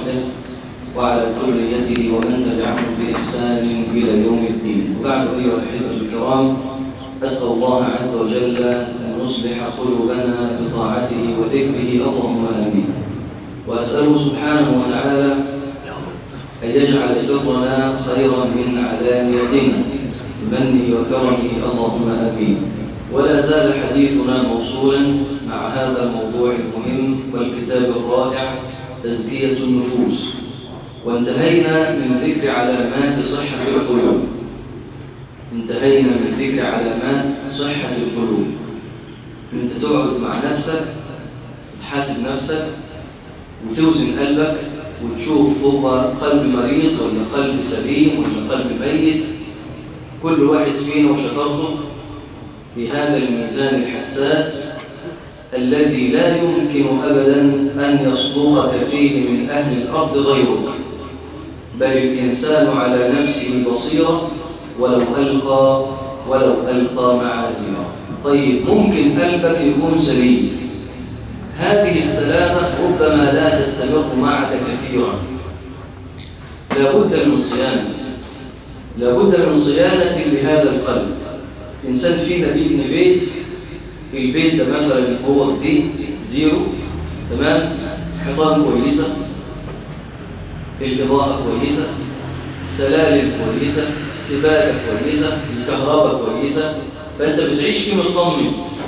وصحبه وعلى ذريته ومن تبعهم بإحسان إلى يوم الدين وبعد أيها الأحبة الكرام أسأل الله عز وجل أن يصلح قلوبنا بطاعته وذكره اللهم آمين وأسأله سبحانه وتعالى أن يجعل سرنا خيرا من علانيتنا بمنه وكرمه اللهم آمين ولا زال حديثنا موصولا مع هذا الموضوع المهم والكتاب الرائع تزكية النفوس وانتهينا من ذكر علامات صحة القلوب انتهينا من ذكر علامات صحة القلوب انت تقعد مع نفسك تحاسب نفسك وتوزن قلبك وتشوف هو قلب مريض ولا قلب سليم ولا قلب ميت كل واحد فينا وشطرته في هذا الميزان الحساس الذي لا يمكن أبدا أن يصدقك فيه من أهل الأرض غيرك بل الإنسان على نفسه بصيرة ولو ألقى ولو ألقى معازمه طيب ممكن قلبك يكون سليم هذه السلامة ربما لا تستمر معك كثيرا لابد من صيانة لابد من صيانة لهذا القلب إنسان فينا بيبني بيت البيت ده مثلا هو جديد زيرو تمام حيطان كويسة الإضاءة كويسة السلالم كويسة السباكة كويسة الكهرباء كويسة فأنت بتعيش فيه مطمن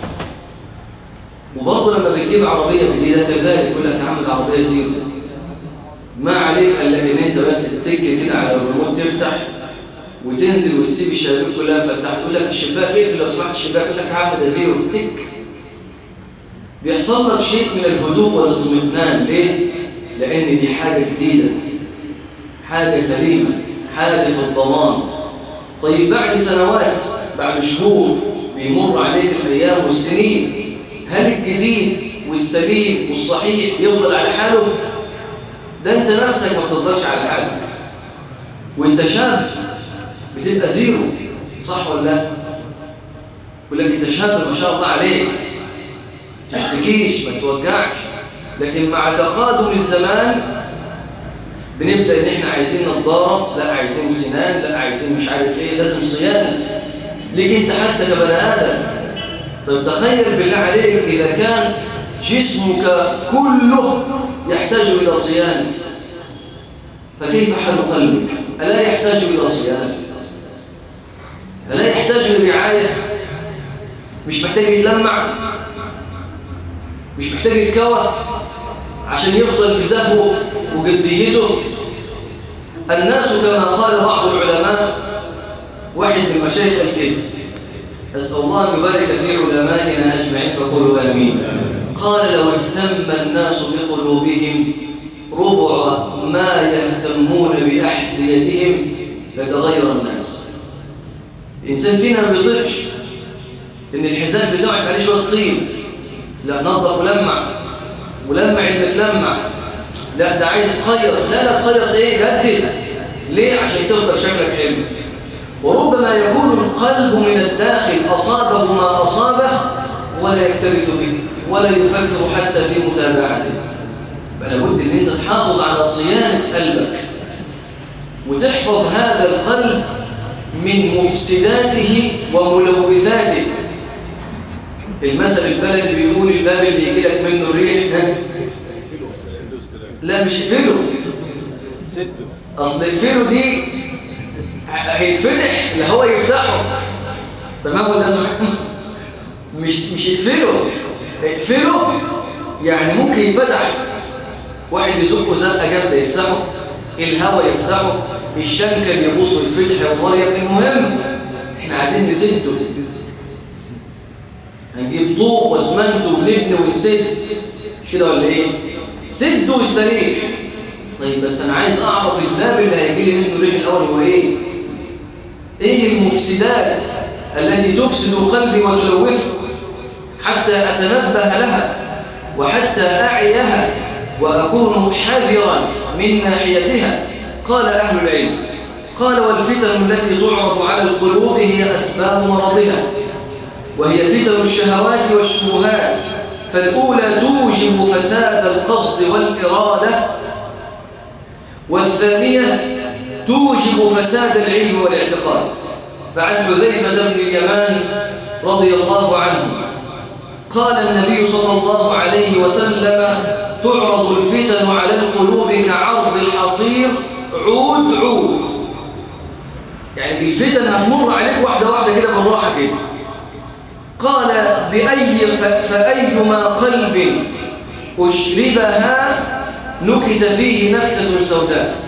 وبرضه لما بتجيب عربية جديدة كذلك يقول لك يا عم العربية زيرو ما عليك الا ان انت بس تتكي كده على الريموت تفتح وتنزل وتسيب الشبابيك كلها مفتحه تقول لك الشباك اقفل لو سمحت الشباك يقول لك يا عم ده زيرو تك بيحصل لك شيء من الهدوء والاطمئنان ليه؟ لان دي حاجه جديده حاجه سليمه حاجه في الضمان طيب بعد سنوات بعد شهور بيمر عليك الايام والسنين هل الجديد والسليم والصحيح يفضل على حاله ده انت نفسك ما تفضلش على حالك وانت شاب بتبقى زيرو صح ولا لا يقول لك انت شاب ما شاء الله عليك تشتكيش ما توجعش لكن مع تقادم الزمان بنبدا ان احنا عايزين نظاره لا عايزين سنان لا عايزين مش عارف ايه لازم صيانه ليك انت حتى كبني ادم طيب تخيل بالله عليك اذا كان جسمك كله يحتاج الى صيانه فكيف حال قلبك الا يحتاج الى صيانه ألا يحتاج لرعاية مش محتاج يتلمع مش محتاج يتكوى عشان يفضل بزهوه وجديته الناس كما قال بعض العلماء واحد من المشايخ قال كده أسأل الله أن يبارك في علمائنا أجمعين فقولوا آمين قال لو اهتم الناس بقلوبهم ربع ما يهتمون بأحزيتهم لتغير الناس الإنسان فينا ما بيطيقش إن الحزام بتاعه يبقى عليه شوية طين لا نظف ولمع ولمع المتلمع لا ده عايز يتخيط لا لا تخيط ايه جدد ليه عشان تفضل شكلك حلو وربما يكون القلب من الداخل أصابه ما أصابه ولا يكترث به ولا يفكر حتى في متابعته بل لابد ان انت تحافظ على صيانة قلبك وتحفظ هذا القلب من مفسداته وملوثاته المثل البلدي بيقول الباب اللي يجي لك منه الريح لا مش اقفله اصل اقفله دي هيتفتح اللي هو يفتحه تمام ولا مش مش اقفله اقفله يعني ممكن يتفتح واحد يزقه زقه جامده يفتحه الهواء يفتحه الشنكل يبوظ ويتفتح يا مريم المهم احنا عايزين نسده هنجيب طوب واسمنت ونبني ونسد مش كده ولا ايه سد واستريح طيب بس انا عايز اعرف الباب اللي هيجي لي منه ريح الاول هو ايه ايه المفسدات التي تفسد قلبي وتلوثه حتى اتنبه لها وحتى اعيها واكون حذرا من ناحيتها قال أهل العلم قال والفتن التي تعرض على القلوب هي أسباب مرضها وهي فتن الشهوات والشبهات فالأولى توجب فساد القصد والإرادة والثانية توجب فساد العلم والاعتقاد فعن حذيفة بن اليمان رضي الله عنه قال النبي صلى الله عليه وسلم تعرض الفتن على القلوب كعرض الحصير عود عود يعني الفتن هتمر عليك واحدة واحدة كده بالراحة كده قال بأي فأيما قلب أشربها نكت فيه نكتة سوداء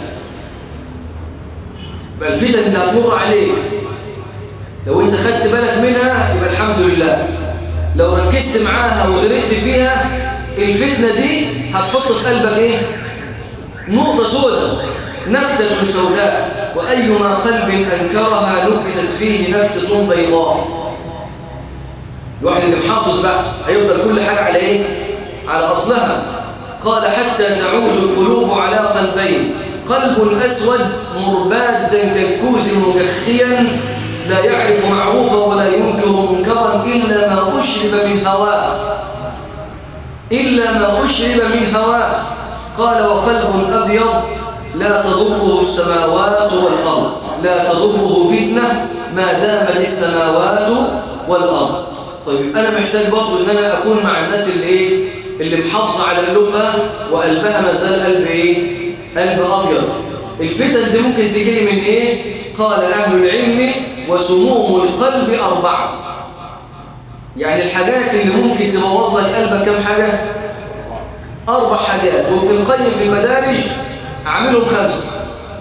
بقى الفتن اللي هتمر عليك لو انت خدت بالك منها يبقى الحمد لله لو ركزت معاها وغرقت فيها الفتنة دي هتحط في قلبك ايه نقطة سوداء نكتة سوداء وأيما قلب أنكرها نكتت فيه نكتة بيضاء الواحد اللي محافظ بقى هيفضل كل حاجة على ايه على أصلها قال حتى تعود القلوب على قلبين قلب أسود مربادا كالكوز مجخيا لا يعرف معروفا ولا ينكر منكرا إلا ما أشرب من هواه إلا ما أشرب من هواه قال وقلب أبيض لا تضره السماوات والأرض لا تضره فتنة ما دامت السماوات والأرض طيب أنا محتاج برضو أن أنا أكون مع الناس اللي إيه اللي محافظة على قلوبها وقلبها ما زال قلب إيه قلب أبيض الفتن دي ممكن تجي من إيه قال أهل العلم وسموم القلب أربعة يعني الحاجات اللي ممكن تبوظ لك قلبك كم حاجة أربع حاجات وابن القيم في المدارج عاملهم خمسة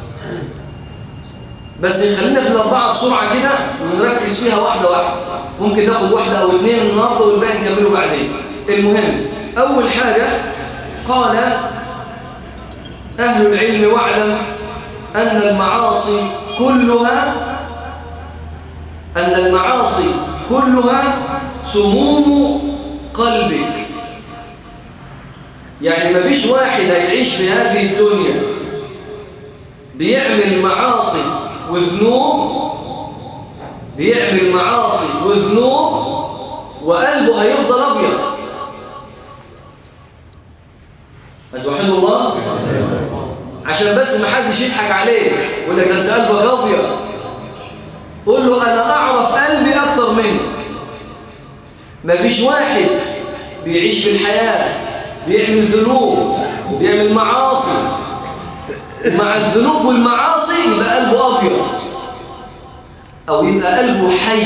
بس خلينا في الأربعة بسرعة كده ونركز فيها واحدة واحدة ممكن ناخد واحدة أو اثنين النهاردة والباقي نكمله بعدين المهم أول حاجة قال أهل العلم واعلم أن المعاصي كلها أن المعاصي كلها سموم قلبك يعني ما فيش واحد هيعيش في هذه الدنيا بيعمل معاصي وذنوب بيعمل معاصي وذنوب وقلبه هيفضل أبيض هتوحدوا الله عشان بس ما حدش يضحك عليك يقول لك انت قلبك ابيض قول له انا اعرف قلبي اكتر منك مفيش واحد بيعيش في الحياه بيعمل ذنوب وبيعمل معاصي مع الذنوب والمعاصي يبقى قلبه ابيض او يبقى قلبه حي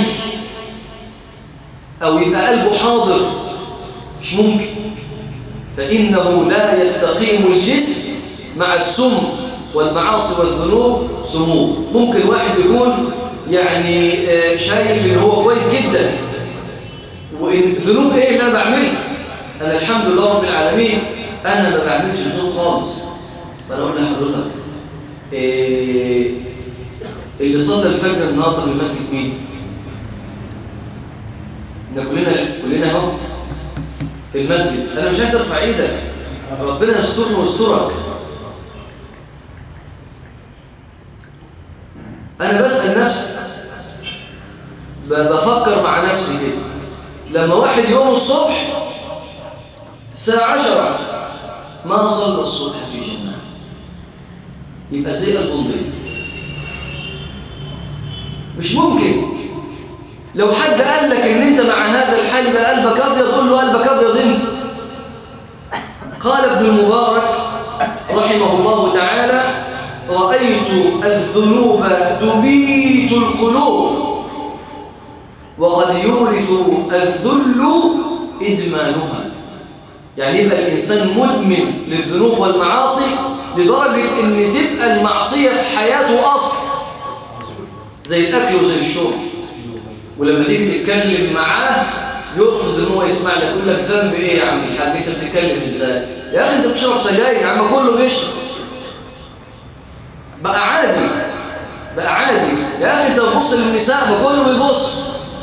او يبقى قلبه حاضر مش ممكن فانه لا يستقيم الجسم مع السم والمعاصي والذنوب سموم ممكن واحد يكون يعني شايف ان هو كويس جدا والذنوب ايه اللي انا بعملها انا الحمد لله رب العالمين انا ما بعملش ذنوب خالص فانا اقول لحضرتك إيه اللي صلى الفجر النهارده في المسجد مين ده كلنا كلنا اهو في المسجد انا مش عايز ارفع ايدك ربنا يسترني ويسترك أنا بسأل نفسي بفكر مع نفسي كده لما واحد يوم الصبح الساعة عشرة ما صلى الصبح في جماعة يبقى زي البنضيف مش ممكن لو حد قال لك ان انت مع هذا الحال يبقى قلبك ابيض قول له قلبك ابيض انت قال ابن المبارك رحمه الله تعالى رأيت الذنوب تبيت القلوب وقد يورث الذل إدمانها يعني يبقى الإنسان مدمن للذنوب والمعاصي لدرجة أن تبقى المعصية في حياته أصل زي الأكل وزي الشرب ولما تيجي تتكلم معاه يرفض ان هو يسمع لك يقول لك ذنب ايه يا عم الحاج انت بتتكلم ازاي يا اخي انت بتشرب سجاير يا عم كله بيشرب بقى عادي بقى عادي يا اخي انت بتبص للنساء ما كله بيبص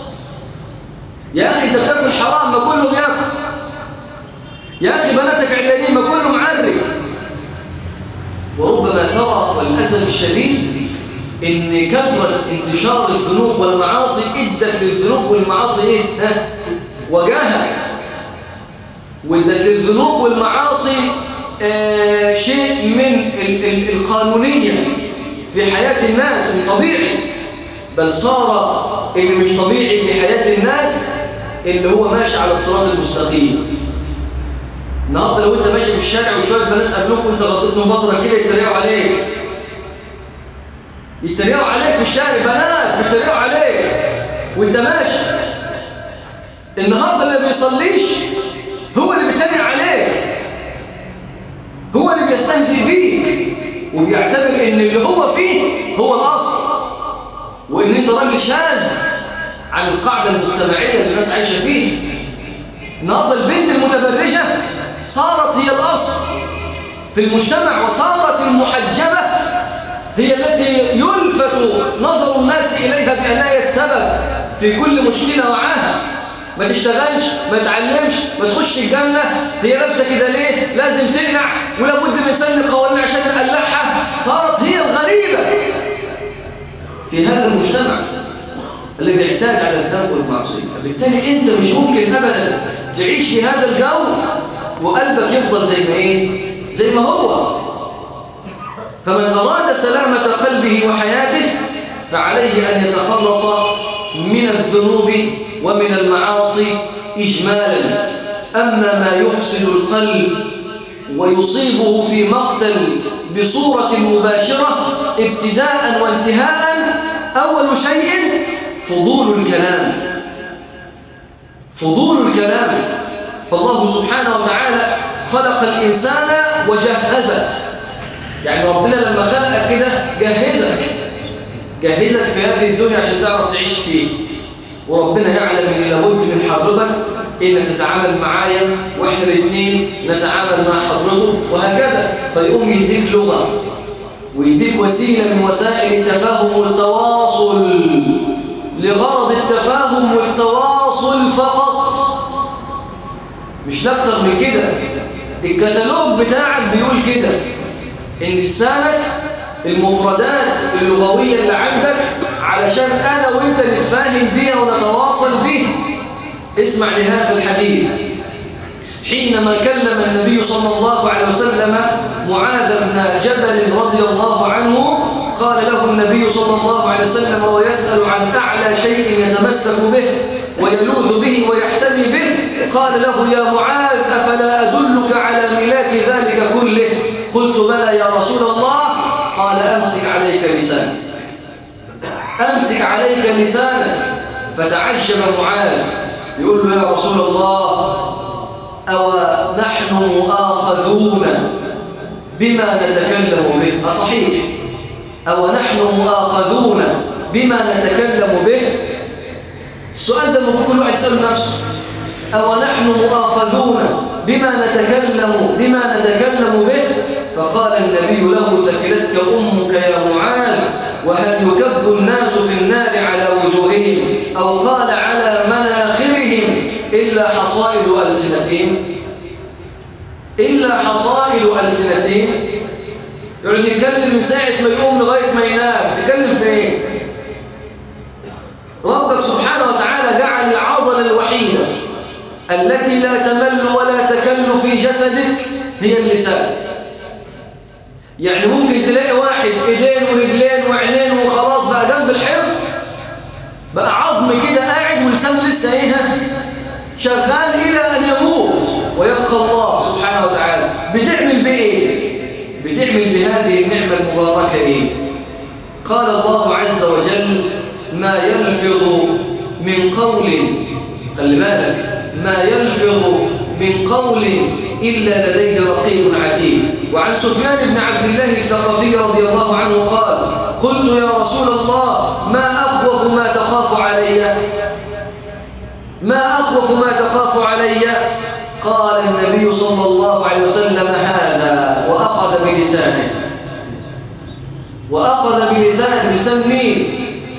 يا اخي انت بتاكل حرام ما كله بياكل يا اخي بناتك عريانين ما كله معري وربما ترى والاسف الشديد ان كثره انتشار الذنوب والمعاصي ادت للذنوب والمعاصي ايه ها وجاهه وادت للذنوب والمعاصي آه شيء من ال ال القانونية في حياة الناس طبيعي بل صار اللي مش طبيعي في حياة الناس اللي هو ماشي على الصراط المستقيم النهارده لو انت ماشي في الشارع وشويه بنات قابلوك وانت غطيت من بصرك كده يتريقوا عليك يتريقوا عليك في الشارع بنات بيتريقوا عليك وانت ماشي النهارده اللي ما بيصليش هو اللي بيتريق عليك هو اللي بيستهزئ بيك وبيعتبر ان اللي هو فيه هو الاصل وان انت راجل شاذ عن القاعده المجتمعيه اللي الناس عايشه فيه النهارده البنت المتبرجه صارت هي الاصل في المجتمع وصارت المحجبه هي التي يلفت نظر الناس اليها بانها هي السبب في كل مشكله وعاها ما تشتغلش ما تعلمش ما تخش الجنة هي لابسه كده ليه لازم تقنع ولابد من سن قوانين عشان نقلعها صارت هي الغريبة في هذا المجتمع الذي اعتاد على الذنب والمعصية فبالتالي انت مش ممكن ابدا تعيش في هذا الجو وقلبك يفضل زي ما ايه زي ما هو فمن اراد سلامة قلبه وحياته فعليه ان يتخلص من الذنوب ومن المعاصي إجمالا أما ما يفسد القلب ويصيبه في مقتل بصورة مباشرة ابتداء وانتهاء أول شيء فضول الكلام فضول الكلام فالله سبحانه وتعالى خلق الإنسان وجهزه يعني ربنا لما خلقك كده جهزك جهزك في هذه الدنيا عشان تعرف تعيش فيه وربنا يعلم ان لابد من حضرتك انك تتعامل معايا واحنا الاثنين نتعامل مع حضرته وهكذا فيقوم يديك لغه ويديك وسيله من وسائل التفاهم والتواصل لغرض التفاهم والتواصل فقط مش اكتر من كده الكتالوج بتاعك بيقول كده ان لسانك المفردات اللغويه اللي عندك علشان أنا وإنت نتفاهم بيها ونتواصل بيها اسمع لهذا الحديث حينما كلم النبي صلى الله عليه وسلم معاذ بن جبل رضي الله عنه قال له النبي صلى الله عليه وسلم ويسأل عن أعلى شيء يتمسك به ويلوذ به ويحتمي به قال له يا معاذ أفلا أدلك على ملاك ذلك كله قلت بلى يا رسول الله قال أمسك عليك لسانك أمسك عليك لسانك فتعجب معاذ يقول له يا رسول الله أو نحن مؤاخذون بما نتكلم به أصحيح أو نحن مؤاخذون بما نتكلم به السؤال ده المفروض كل واحد يسأل نفسه أو نحن مؤاخذون بما نتكلم بما نتكلم به فقال النبي له ثكلتك أمك يا معاذ وهل يكب الناس في النار على وجوههم أو قال على مناخرهم إلا حصائد ألسنتهم إلا حصائد ألسنتهم يقعد يتكلم من ساعة ما يقوم لغاية ما ينام تتكلم في إيه؟ ربك سبحانه وتعالى جعل العضلة الوحيدة التي لا تمل ولا تكل في جسدك هي اللسان يعني ممكن تلاقي واحد ايدين ورجلين وعينين وخلاص بقى جنب الحيط بقى عظم كده قاعد ولسانه لسه ايه شغال الى ان يموت ويلقى الله سبحانه وتعالى بتعمل بايه بتعمل بهذه النعمه المباركه ايه قال الله عز وجل ما يلفظ من قول خلي بالك ما يلفظ من قول إلا لديه رقيب عتيد وعن سفيان بن عبد الله الثقفي رضي الله عنه قال قلت يا رسول الله ما أخوف ما تخاف علي ما أخوف ما تخاف علي قال النبي صلى الله عليه وسلم هذا وأخذ بلسانه وأخذ بلسان لسان مين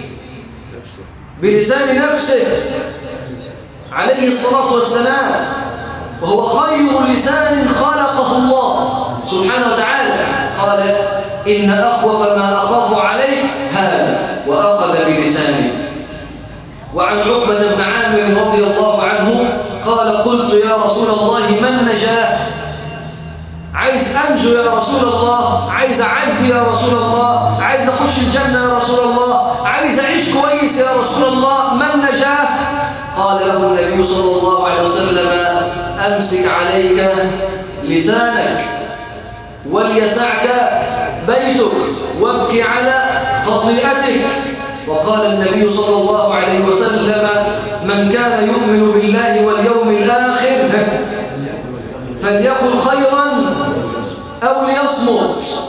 بلسان نفسه عليه الصلاة والسلام وهو خير لسان خلقه الله سبحانه وتعالى قال إن أخوف ما أخاف عليك هذا وأخذ بلسانه وعن عقبة بن عامر رضي الله عنه قال قلت يا رسول الله ما النجاة عايز أنجو يا رسول الله عايز أعدي يا رسول الله عايز أخش الجنة يا رسول الله عايز أعيش كويس يا رسول الله ما النجاة قال له النبي صلى الله عليه وسلم أمسك عليك لسانك وليسعك بيتك وابكي على خطيئتك وقال النبي صلى الله عليه وسلم من كان يؤمن بالله واليوم الآخر فليقل خيرا أو ليصمت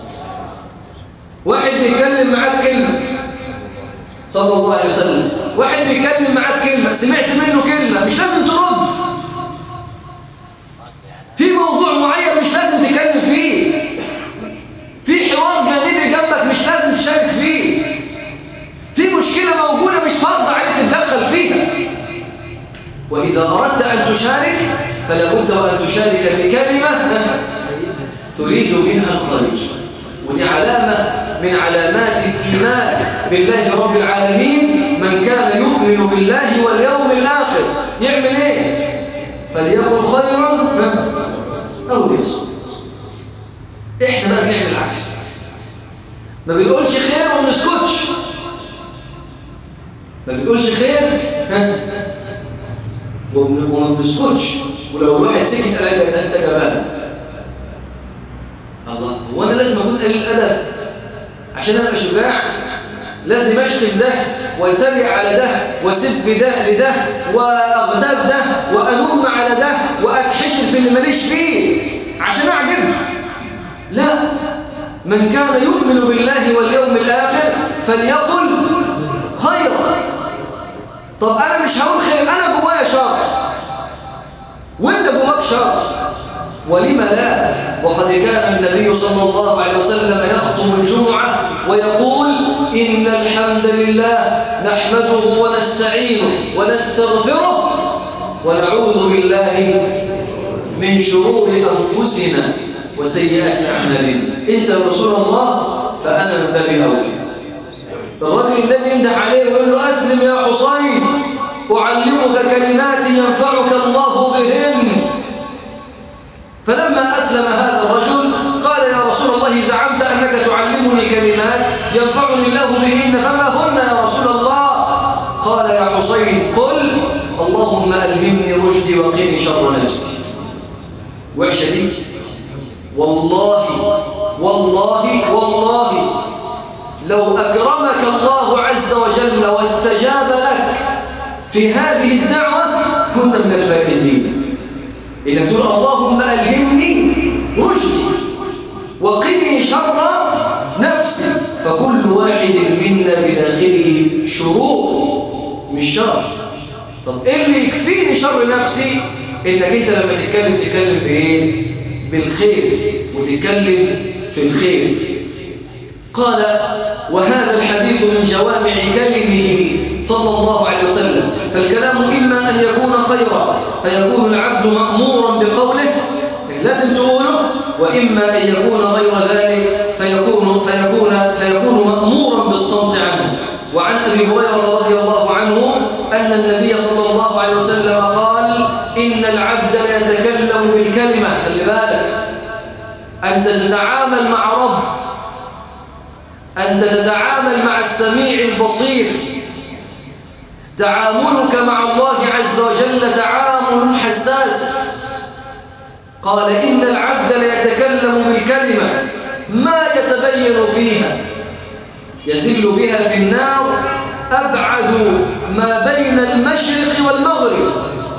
واحد بيتكلم معاك كلمة صلى الله عليه وسلم واحد بيتكلم معاك كلمة سمعت منه كلمة مش لازم ترد في موضوع معين مش لازم تتكلم فيه في حوار جانبي جنبك مش لازم تشارك فيه في مشكلة موجودة مش فرض عليك تتدخل فيها وإذا أردت أن تشارك فلا بد وأن تشارك بكلمة تريد منها الخير ودي علامة من علامات الإيمان بالله رب العالمين من كان يؤمن بالله واليوم الآخر يعمل إيه؟ فليقل خيرا أو ليصمت إحنا بقى بنعمل العكس ما بنقولش خير وما بنسكتش ما بنقولش خير ها وما بنسكتش ولو الواحد سكت قال لك انت جبان الله هو انا لازم اكون قليل الادب عشان ابقى شجاع لازم اشتم ده والتبع على ده واسب ده لده واغتاب ده وانم على ده واتحشر في اللي ماليش فيه عشان اعجب لا من كان يؤمن بالله واليوم الاخر فليقل خيرا طب انا مش هقول خير انا جوايا شر وانت جواك شر ولم لا وقد كان النبي صلى الله عليه وسلم يخطب الجمعة ويقول إن الحمد لله نحمده ونستعينه ونستغفره ونعوذ بالله من شرور أنفسنا وسيئات أعمالنا أنت يا رسول الله فأنا من باب أولي الرجل الذي ينده عليه ويقول له أسلم يا حصين أعلمك كلمات ينفعك الله بهن فلما أسلم هذا الرجل قال يا رسول الله زعمت أنك تعلمني كلمات ينفعني الله بهن فما هن يا رسول الله قال يا حسين قل اللهم ألهمني رشدي وقني شر نفسي وحشة دي والله والله والله لو أكرمك الله عز وجل واستجاب لك في هذه الدعوة كنت من الفائزين إنك تقول اللهم ألهمني رشدي وقني شر نفسي فكل واحد منا بداخله شرور مش شر طب إيه اللي يكفيني شر نفسي إنك أنت لما تتكلم تتكلم بإيه بالخير وتتكلم في الخير قال وهذا الحديث من جوامع كلمه صلى الله عليه وسلم فالكلام إما أن يكون خيرا فيكون العبد مأمورا بقوله لازم تقوله وإما أن يكون غير ذلك فيكون, فيكون, فيكون مأمورا بالصمت عنه وعن أبي هريرة رضي الله عنه أن النبي صلى الله عليه وسلم قال إن العبد لا يتكلم بالكلمة خلي بالك أنت تتعامل مع رب أنت تتعامل مع السميع البصير تعاملك مع الله عز وجل تعامل حساس قال إن العبد ليتكلم بالكلمة ما يتبين فيها يزل بها في النار أبعد ما بين المشرق والمغرب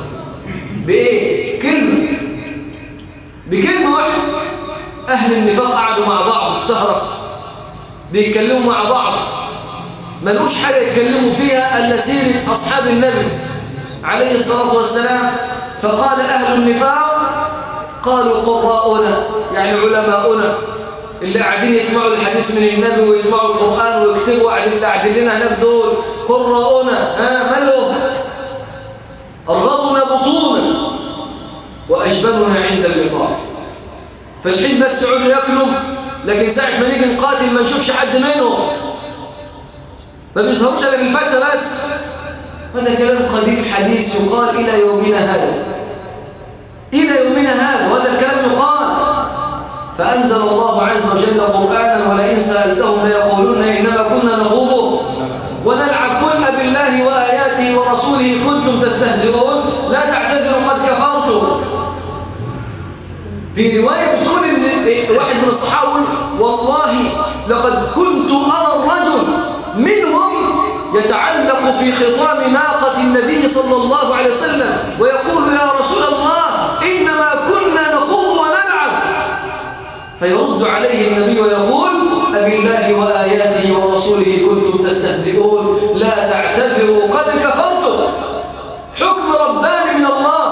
بإيه؟ كلمة بكلمة واحدة أهل النفاق قعدوا مع بعض في سهرة بيتكلموا مع بعض ملوش حاجة يتكلموا فيها ألا سيرة أصحاب النبي عليه الصلاة والسلام فقال أهل النفاق قالوا قراؤنا يعني علماؤنا اللي قاعدين يسمعوا الحديث من النبي ويسمعوا القرآن ويكتبوا اللي قاعدين لنا هناك دول قراؤنا ها مالهم أرغبنا بطونا وأجبننا عند اللقاء فالحين بس يقعدوا ياكلوا لكن ساعة ما نيجي نقاتل ما نشوفش حد منهم ما بيظهروش الا بالفتة بس هذا كلام قديم حديث يقال إلى يومنا هذا إلى يومنا هذا وهذا الكلام يقال فأنزل الله عز وجل قرآنا ولئن سألتهم ليقولون إنما كنا نخوض ونلعب قل بالله وآياته ورسوله كنتم تستهزئون لا تعتذروا قد كفرتم في رواية بتقول إن واحد من الصحابة والله لقد كنت أرى الرجل منهم يتعلق في خطام ناقة النبي صلى الله عليه وسلم ويقول يا رسول الله إنما كنا نخوض ونلعب فيرد عليه النبي ويقول أبي الله وآياته ورسوله كنتم تستهزئون لا تعتذروا قد كفرتم حكم رباني من الله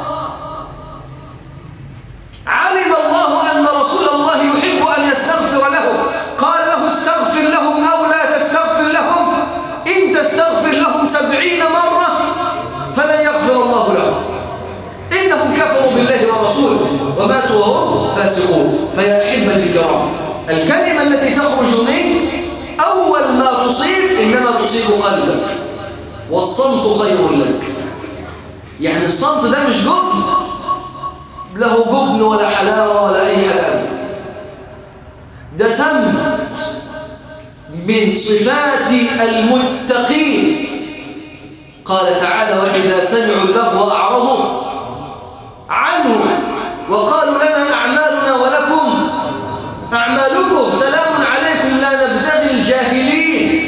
علم الله أن رسول الله يحب أن يستغفر لهم قال له استغفر لهم أو لا تستغفر لهم إن تستغفر لهم سبعين مرة فلن يغفر الله لهم إنهم كفروا بالله ورسوله وماتوا وهم فاسقون فيا أحبة الكرام الكلمة التي تخرج منك أول ما تصيب إنما تصيب قلبك والصمت خير لك يعني الصمت ده مش جبن له جبن ولا حلاوة ولا أي حاجة ده سمت من صفات المتقين قال تعالى وإذا سمعوا اللغو أعرضوا عنه وقالوا لنا أعمالنا ولكم أعمالكم سلام عليكم لا نبتغي الجاهلين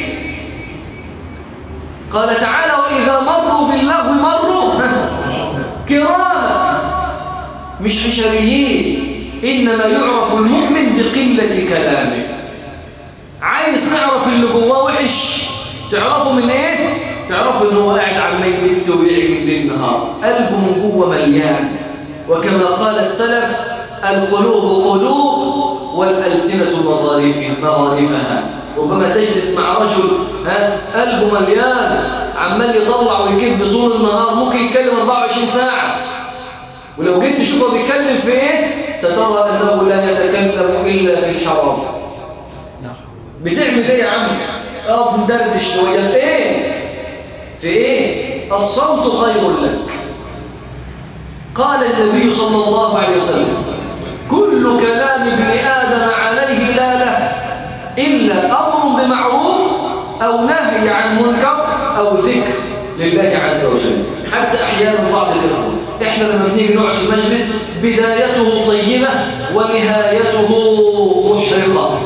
قال تعالى وإذا مروا باللغو مروا كراما مش حشريين إنما يعرف المؤمن بقلة كلامه عايز تعرف اللي جواه وحش تعرفه من ايه تعرفه انه قاعد على الميت ويعجب ليل نهار قلبه من جوه مليان وكما قال السلف القلوب قلوب والألسنة مظاريفها مغارفها ربما تجلس مع رجل ها قلبه مليان عمال يطلع ويكب طول النهار ممكن يتكلم 24 ساعة ولو جيت تشوفه بيتكلم في ايه سترى انه لا يتكلم الا في الحرام بتعمل ايه يا عم اه بندردش شويه في ايه في ايه الصمت خير لك قال النبي صلى الله عليه وسلم كل كلام ابن ادم عليه لا له الا امر بمعروف او نهي عن منكر او ذكر لله عز وجل حتى احيانا بعض الاخوه احنا لما بنيجي نقعد في مجلس بدايته طيبه ونهايته محرقه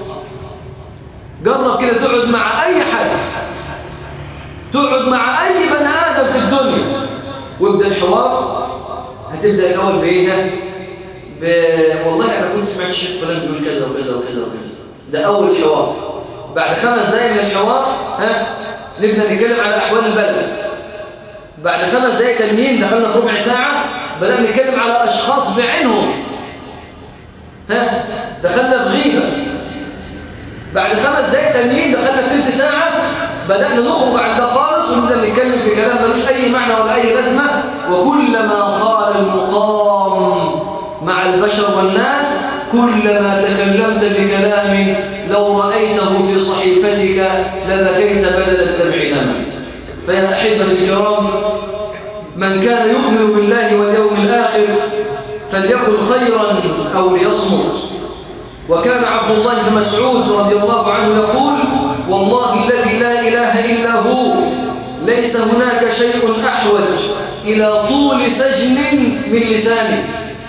جرب كده تقعد مع اي حد تقعد مع اي بني ادم في الدنيا وابدا الحوار هتبدا الاول بايه ب... والله انا كنت سمعت الشيخ فلان بيقول كذا وكذا وكذا وكذا ده اول الحوار بعد خمس دقايق من الحوار ها نبدا نتكلم على احوال البلد بعد خمس دقايق تلمين دخلنا في ربع ساعه بدانا نتكلم على اشخاص بعينهم ها دخلنا في غيبه بعد خمس دقايق تانيين دخلنا في ثلث ساعة بدأنا نخرج عن ده خالص ونبدأ نتكلم في كلام ملوش أي معنى ولا أي لازمة وكلما طال المقام مع البشر والناس كلما تكلمت بكلام لو رأيته في صحيفتك لبكيت بدل الدمع دما فيا أحبة الكرام من كان يؤمن بالله واليوم الآخر فليقل خيرا أو ليصمت وكان عبد الله بن مسعود رضي الله عنه يقول والله الذي لا إله إلا هو ليس هناك شيء أحوج إلى طول سجن من لسانه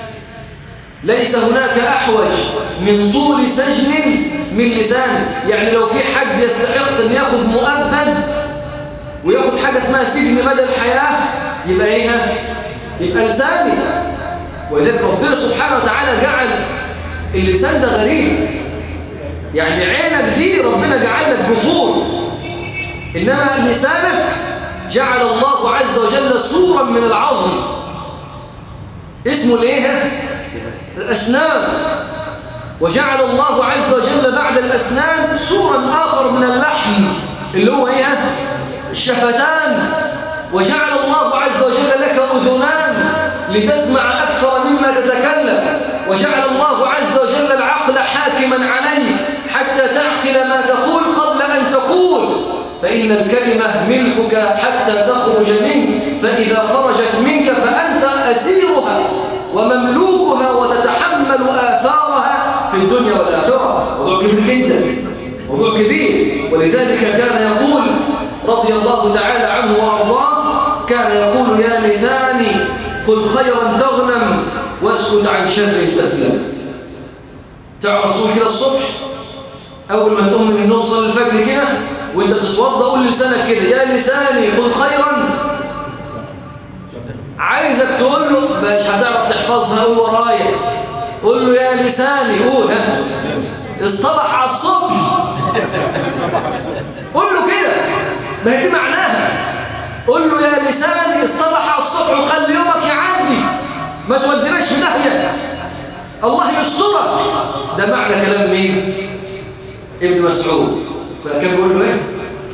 ليس هناك أحوج من طول سجن من لسانه يعني لو في حد يستحق أن يأخذ مؤبد ويأخذ حاجة اسمها سجن مدى الحياة يبقى إيه يبقى لسانه ولذلك ربنا سبحانه وتعالى جعل اللسان ده غريب يعني عينك دي ربنا جعل لك جفور إنما لسانك جعل الله عز وجل صورا من العظم اسمه الايه الأسنان وجعل الله عز وجل بعد الأسنان صورا آخر من اللحم اللي هو ايه الشفتان وجعل الله عز وجل لك أذنان لتسمع أكثر مما تتكلم وجعل الله عز وجل العقل حاكما عليك حتى تعقل ما تقول قبل أن تقول فإن الكلمة ملكك حتى تخرج منك فإذا خرجت منك فأنت أسيرها ومملوكها وتتحمل آثارها الدنيا والآخرة موضوع كبير جدا موضوع كبير ولذلك كان يقول رضي الله تعالى عنه وأرضاه كان يقول يا لساني قل خيرا تغنم واسكت عن شر تسلم تعرف تقول كده الصبح أول ما تقوم من النوم صلي الفجر كده وانت تتوضى قول لسانك كده يا لساني قل خيرا عايزك تقول له مش هتعرف تحفظها قول ورايا قول له يا لساني قول ها اصطبح على الصبح قول له كده ما هي دي معناها قول له يا لساني اصطبح على الصبح وخلي يومك يعدي ما توديناش في داهيه الله يسترك ده معنى كلام مين ابن مسعود فكان بيقول له ايه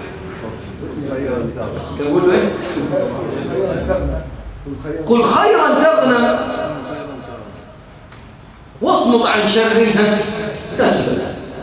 كان بيقول له ايه قل خيرا تغنم واصمت عن شرها تسلم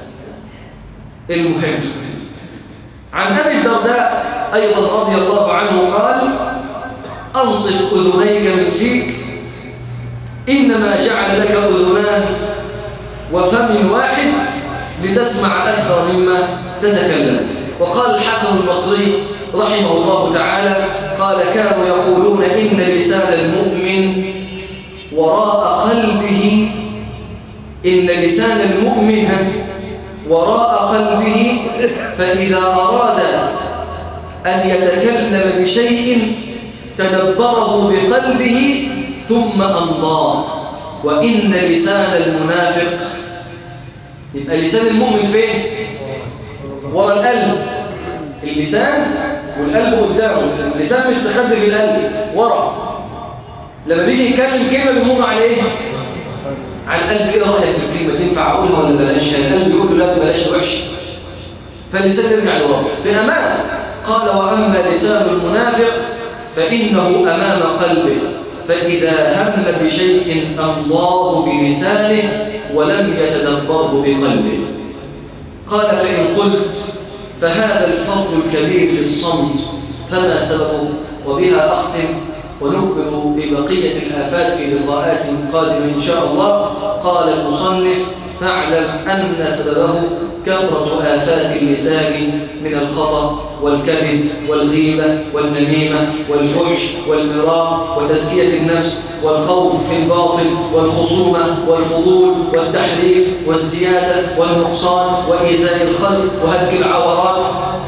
المهم عن أبي الدرداء أيضا رضي الله عنه قال أنصف أذنيك من فيك إنما جعل لك أذنان وفم واحد لتسمع أكثر مما تتكلم وقال الحسن البصري رحمه الله تعالى قال كانوا يقولون إن لسان المؤمن وراء قلبه إن لسان المؤمن وراء قلبه فإذا أراد أن يتكلم بشيء تدبره بقلبه ثم أمضاه وإن لسان المنافق يبقى لسان المؤمن فين؟ ورا القلب اللسان والقلب قدامه اللسان مستخبي في القلب ورا لما بيجي يتكلم كلمة بيمر على ايه؟ على القلب ايه رأيك في الكلمة تنفع اقولها ولا بلاش القلب يقول له لا بلاش وحش فاللسان يرجع لورا في امان قال واما لسان المنافق فانه امام قلبه فاذا هم بشيء امضاه بلسانه ولم يتدبره بقلبه قال فان قلت فهذا الفضل الكبير للصمت فما سببه وبها أختم ونكمل في بقية الآفات في لقاءات قادمة إن شاء الله قال المصنف فاعلم أن سببه كثرة آفات اللسان من الخطأ والكذب والغيبة والنميمة والفحش والمراء وتزكية النفس والخوض في الباطل والخصومة والفضول والتحريف والزيادة والنقصان وإيذاء الخلق وهتك العورات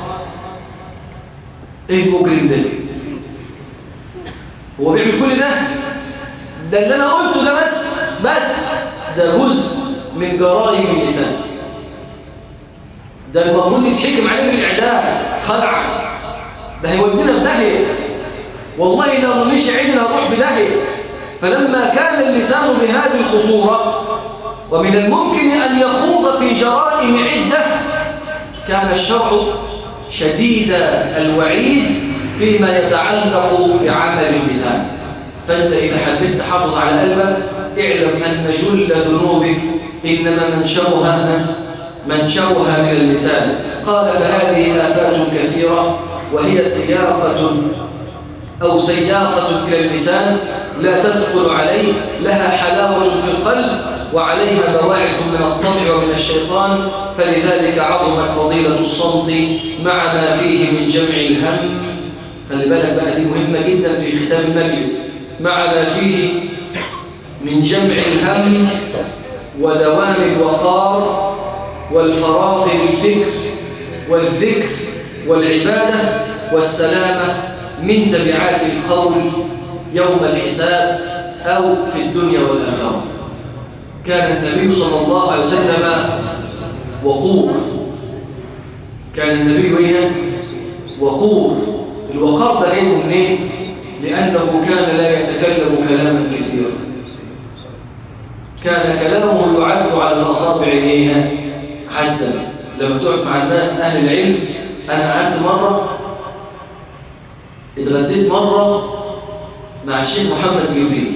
ايه المجرم ده هو بيعمل كل ده ده اللي انا قلته ده بس بس ده جزء من جرائم اللسان ده المفروض يتحكم عليه بالاعدام خلع ده هيودينا في داهيه والله لو مشي عيدنا هنروح في داهيه فلما كان اللسان بهذه الخطوره ومن الممكن ان يخوض في جرائم عده كان الشرع شديد الوعيد فيما يتعلق بعمل اللسان فانت اذا حبيت تحافظ على قلبك اعلم ان جل ذنوبك انما منشأها منشأها من اللسان قال فهذه آفات كثيرة وهي سياقة أو سياقة إلى اللسان لا تثقل عليه لها حلاوة في القلب وعليها بواعث من الطبع ومن الشيطان فلذلك عظمت فضيلة الصمت مع ما فيه من جمع الهم خلي بالك بقى دي مهمة جدا في ختام المجلس مع ما فيه من جمع الهم ودوام الوقار والفراغ للفكر والذكر والعبادة والسلامة من تبعات القول يوم الحساب أو في الدنيا والآخرة كان النبي صلى الله عليه وسلم وقور كان النبي ايه وقور الوقار ده جاي منين لأنه كان لا يتكلم كلاما كثيرا كان كلامه يعد على الأصابع إليها عدا لما تقعد مع الناس أهل العلم أنا قعدت مرة اتغديت مرة مع الشيخ محمد جبريل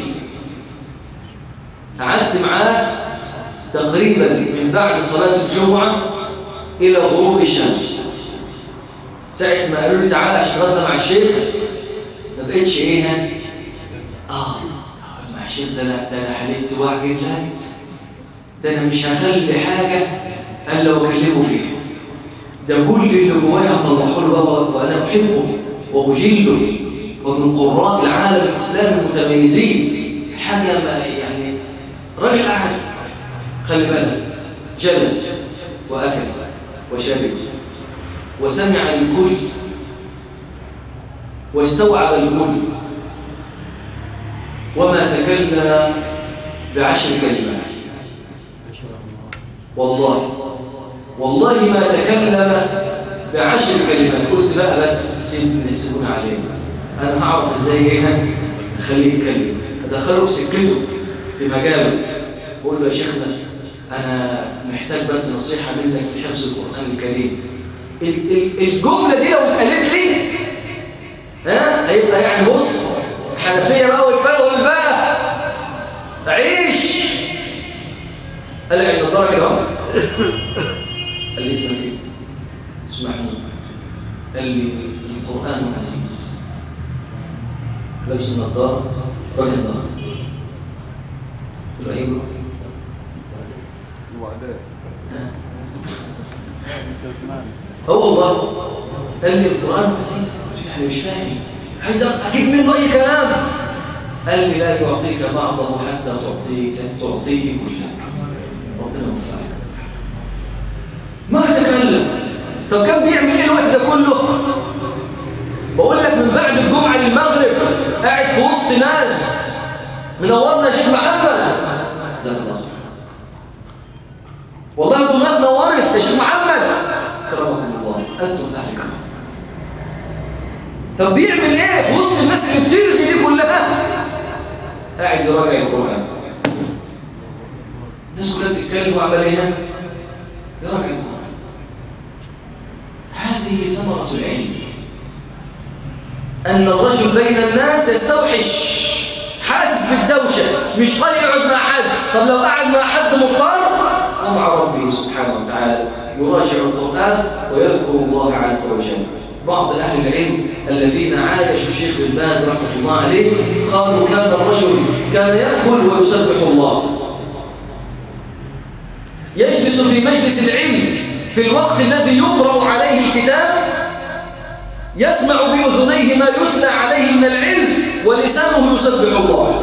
قعدت معاه تقريبا من بعد صلاة الجمعة إلى غروب الشمس ساعة ما قالوا لي تعالى عشان تغدى مع الشيخ ما بقتش ايه اه مع الشيخ ده انا ده انا حليت وعجلت ده انا مش هخلي حاجه الا واكلمه فيها ده كل اللي جوايا هطلعه له بابا وانا بحبه واجله ومن قراء العالم الاسلامي المتميزين حاجه ما يعني راجل قاعد خلي بالك جلس واكل وشرب وسمع الكل واستوعب الكل وما تكلم بعشر كلمات والله والله ما تكلم بعشر كلمات قلت بقى بس سيبنا سيبونا عليه انا هعرف ازاي ايه اخليه يتكلم ادخله في سكته في مجاله اقول له يا شيخنا انا محتاج بس نصيحه منك في حفظ القران الكريم الجمله دي لو اتقالت لي ها هيبقى يعني بص حنفيه بقى ويتفرغوا بقى عيش قال لي النضاره كده اهو قال لي اسمك ايه؟ اسمه محمود قال لي القران عزيز لابس النضاره راجل ضهر قلت له ايوه هو والله قال لي القران عزيز انا مش فاهم عايز اجيب منه اي كلام قال لي لا يعطيك بعضه حتى تعطيك تعطيه كلك ربنا يوفقك ما تكلم طب كان بيعمل ايه الوقت ده كله بقول لك من بعد الجمعه للمغرب قاعد في وسط ناس منورنا يا شيخ محمد جزاك الله والله دمياط نورت يا شيخ محمد كرمكم الله انتم اهل كرم طب بيعمل ايه في وسط الناس اللي بترغي دي كلها قاعد يراجع القران الناس كلها بتتكلم وعمل ايه يراجع القران هذه ثمره العلم ان الرجل بين الناس يستوحش حاسس بالدوشه مش طايق يقعد مع حد طب لو قعد مع حد مضطر ومع ربه سبحانه وتعالى يراجع القران ويذكر الله عز وجل بعض أهل العلم الذين عايشوا الشيخ بن باز رحمة الله عليه قالوا كان الرجل كان يأكل ويسبح الله يجلس في مجلس العلم في الوقت الذي يقرأ عليه الكتاب يسمع بأذنيه ما يتلى عليه من العلم ولسانه يسبح الله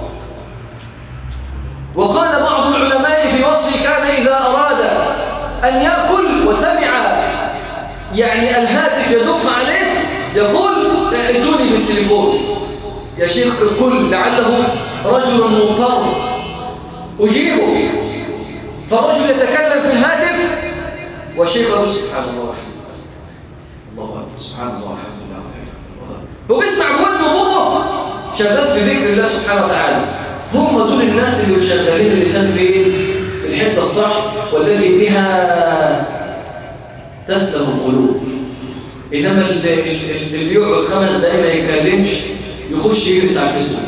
وقال بعض العلماء في وصفه كان إذا أراد أن يأكل وسمع يعني الهاتف يدق عليه يقول ائتوني بالتليفون يا شيخ الكل لعله رجل مضطر أجيبه فالرجل يتكلم في الهاتف والشيخ يقول سبحان الله الله أكبر سبحان الله الحمد لله هو بيسمع بودنه وبوه شغال في ذكر الله سبحانه وتعالى هم دول الناس اللي مشغلين اللسان في في الحته الصح والذي بها تسلم القلوب انما اللي يقعد خمس دقايق ما يتكلمش يخش يجلس على الفيسبوك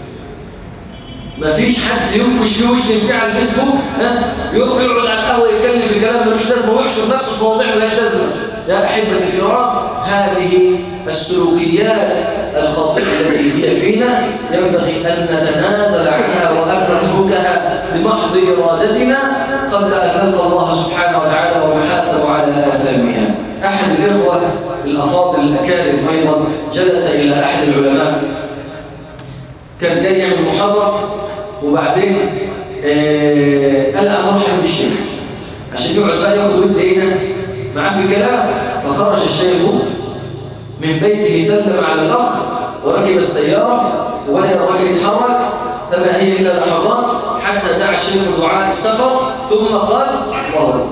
ما فيش حد ينكش فيه ويشتم فيه على الفيسبوك ها يقعد على القهوه يتكلم في كلام ملوش لازمه ويحشر نفسه في مواضيع ملهاش لازمه يا احبه الكرام هذه السلوكيات الخاطئه التي هي فينا ينبغي ان نتنازل عنها وان نتركها بمحض ارادتنا قبل ان نلقى الله سبحانه وتعالى ونحاسب على اثامها احد الاخوه الافاضل الاكارم ايضا جلس الى احد العلماء كان جاي يعمل محاضره وبعدين آه قال انا ارحب بالشيخ عشان يقعد بقى ياخد ود هنا معاه في كلام فخرج الشيخ من بيته سلم على الاخ وركب السياره وبدا الرجل يتحرك فما هي الا لحظات حتى دعا الشيخ دعاء السفر ثم قال الله اكبر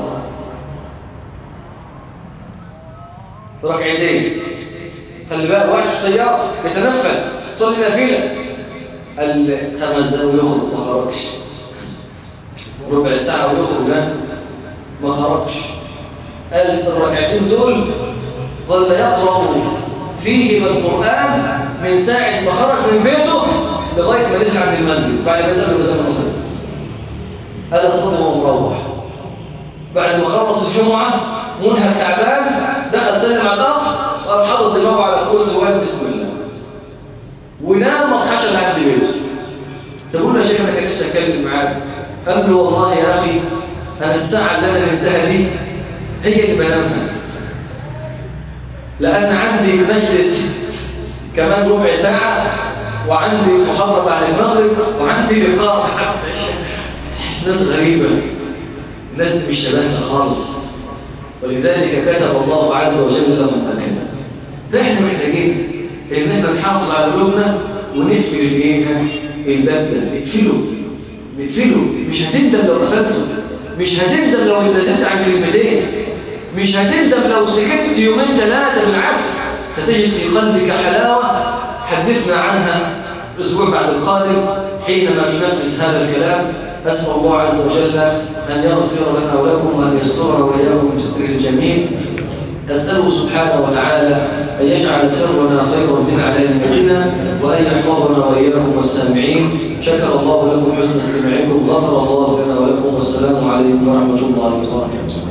في ركعتين خلي بالك واقف في السياره يتنفل صلي نافله قال خمس دقايق ويخرج ما خرجش ربع ساعه ويخرج ما خرجش قال الركعتين دول ظل يقرا فيهما القران من ساعه ما خرج من بيته لغايه ما نزل عند المسجد بعد ما نزل نزل المغرب هذا الصدمه ومروح بعد ما خلص الجمعه منهك تعبان دخل سلم على الاخ وقال حاطط دماغه على الكرسي وقال بسم الله ونام ما صحاش لحد بيته تقول له يا شيخ انا كان نفسي اتكلم معاك قال له والله يا أخي أنا الساعة اللي أنا نمتها دي هي اللي بنامها لأن عندي مجلس كمان ربع ساعة وعندي محاضرة بعد المغرب وعندي لقاء بعد العشاء تحس ناس غريبة الناس دي مش شبهنا خالص ولذلك كتب الله عز وجل لهم هكذا فاحنا محتاجين ان احنا نحافظ على قلوبنا ونقفل الايه الباب ده نقفله نقفله مش هتندم لو قفلته مش هتندم لو اتنزلت عن كلمتين مش هتندم لو سكت يومين ثلاثه بالعكس ستجد في قلبك حلاوه حدثنا عنها الاسبوع بعد القادم حينما تنفذ هذا الكلام أسأل الله عز وجل أن يغفر لنا ولكم وأن يسترنا وإياكم بستر الجميل أسأله سبحانه وتعالى أن يجعل سرنا خيرا من علانيتنا وأن يحفظنا وإياكم والسامعين شكر الله لكم حسن استماعكم غفر الله لنا ولكم والسلام عليكم ورحمة الله وبركاته